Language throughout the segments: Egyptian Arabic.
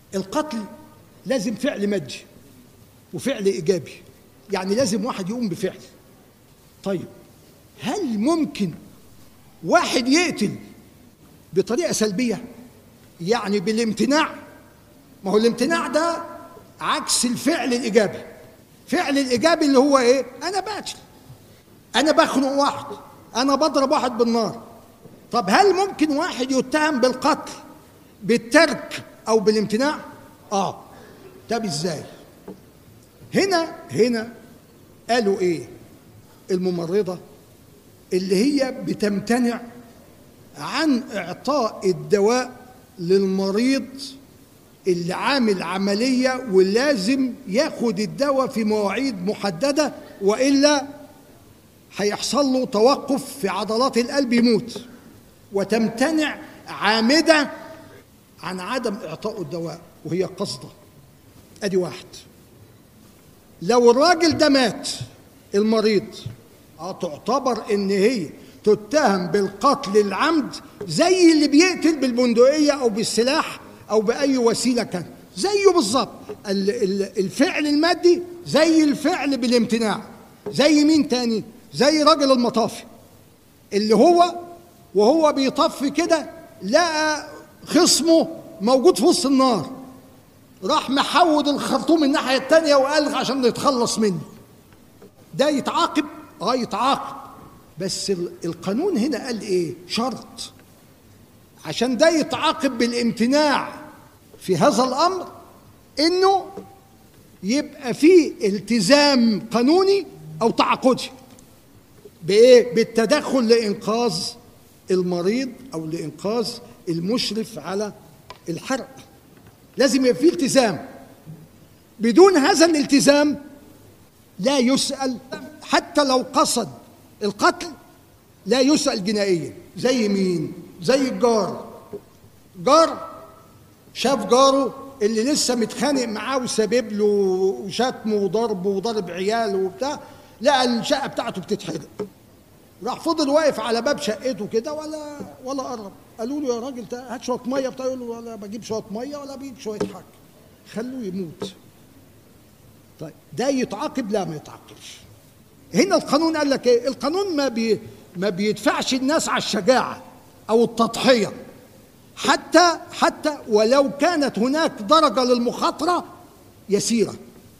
القتل لازم فعل مادي وفعل ايجابي يعني لازم واحد يقوم بفعل طيب هل ممكن واحد يقتل بطريقه سلبيه يعني بالامتناع ما هو الامتناع ده عكس الفعل الايجابي فعل الايجابي اللي هو ايه انا بقتل انا بخنق واحد انا بضرب واحد بالنار طب هل ممكن واحد يتهم بالقتل بالترك او بالامتناع اه طب ازاي هنا هنا قالوا ايه الممرضه اللي هي بتمتنع عن اعطاء الدواء للمريض اللي عامل عمليه ولازم ياخد الدواء في مواعيد محدده والا هيحصل له توقف في عضلات القلب يموت وتمتنع عامده عن عدم اعطاء الدواء وهي قصده ادي واحد لو الراجل ده مات المريض اه تعتبر ان هي تتهم بالقتل العمد زي اللي بيقتل بالبندقيه او بالسلاح او باي وسيله كان زيه بالظبط ال- ال- الفعل المادي زي الفعل بالامتناع زي مين تاني زي راجل المطافي اللي هو وهو بيطفي كده لقى خصمه موجود في وسط النار راح محود الخرطوم الناحيه التانيه وقال عشان نتخلص منه ده يتعاقب اه يتعاقب بس ال- القانون هنا قال ايه شرط عشان ده يتعاقب بالامتناع في هذا الامر انه يبقى فيه التزام قانوني او تعاقدي بايه بالتدخل لانقاذ المريض او لانقاذ المشرف على الحرق لازم يبقى فيه التزام بدون هذا الالتزام لا يسأل حتى لو قصد القتل لا يسأل جنائيا زي مين زي الجار جار شاف جاره اللي لسه متخانق معاه وسابب له وشتمه وضربه وضرب عياله وبتاع لقى الشقه بتاعته بتتحرق راح فضل واقف على باب شقته كده ولا ولا قرب قالوا له يا راجل تا- هات شويه ميه بتاع يقول له ولا بجيب شويه ميه ولا بجيب شويه حاجه خلوه يموت طيب ده يتعاقب لا ما يتعاقبش هنا القانون قال لك ايه القانون ما بي ما بيدفعش الناس على الشجاعه او التضحيه حتى حتى ولو كانت هناك درجه للمخاطره يسيره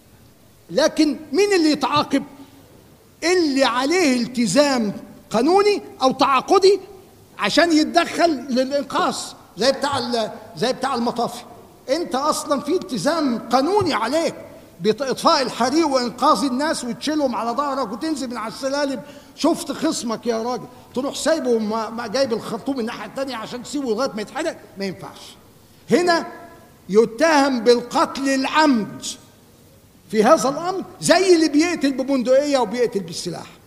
لكن مين اللي يتعاقب اللي عليه التزام قانوني او تعاقدي عشان يتدخل للانقاذ زي بتاع ال- زي بتاع المطافي انت اصلا في التزام قانوني عليك باطفاء الحريق وانقاذ الناس وتشيلهم على ظهرك وتنزل من على السلالم شفت خصمك يا راجل تروح سايبه وما- ما جايب الخرطوم الناحيه الثانيه عشان تسيبه لغايه ما يتحرق ما ينفعش هنا يتهم بالقتل العمد في هذا الامر زي اللي بيقتل ببندقيه وبيقتل بالسلاح